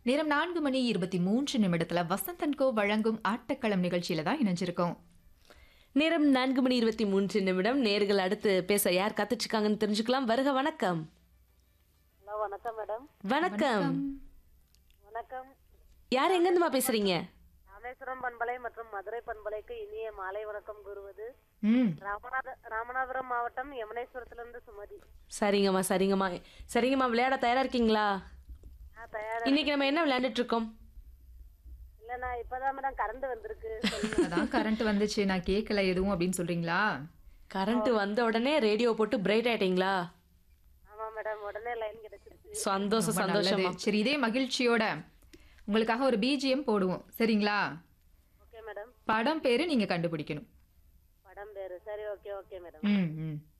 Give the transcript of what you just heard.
நேரம் நான்கு மணி இருபத்தி மூன்று நிமிடத்துல வசந்தன் கோ வழங்கும் ஆட்டக்களம் நிகழ்ச்சியில தான் இணைஞ்சிருக்கோம் நேரம் நான்கு மணி இருபத்தி மூன்று நிமிடம் நேர்கள் அடுத்து பேச யார் காத்துட்ருக்காங்கன்னு தெரிஞ்சுக்கலாம் வருக வணக்கம் ஹலோ வணக்கம் மேடம் வணக்கம் வணக்கம் யார் எங்கேருந்துமா பேசுறீங்க ராமேஸ்வரம் பண்பலை மற்றும் மதுரை பண்பலைக்கு இனிய மாலை வணக்கம் கூறுவது ம் ராமநாத ராமநாதபுரம் மாவட்டம் யமுனேஸ்வரத்திலிருந்து சுமதி சரிங்கம்மா சரிங்கம்மா சரிங்கம்மா விளையாட தயாரா இருக்கீங்களா நான் தயாரா இன்னைக்கு நம்ம என்ன விளையாண்டுட்டு இருக்கோம் இல்ல நான் இப்பதான் மேடம் கரண்ட் வந்திருக்கு சொல்லுங்க அதான் கரண்ட் வந்துச்சு நான் கேட்கல எதுவும் அப்படின்னு சொல்றீங்களா கரண்ட் வந்த உடனே ரேடியோ போட்டு பிரைட் ஆயிட்டீங்களா ஆமா மேடம் உடனே லைன் கிடைச்சிருச்சு சந்தோஷம் ரொம்ப நல்லது. சந்தோஷமா சரி இதே மகிழ்ச்சியோட உங்களுக்காக ஒரு பிஜிஎம் போடுவோம் சரிங்களா ஓகே மேடம் படம் பேரு நீங்க கண்டுபிடிக்கணும் படம் பேரு சரி ஓகே ஓகே மேடம் ம் ம்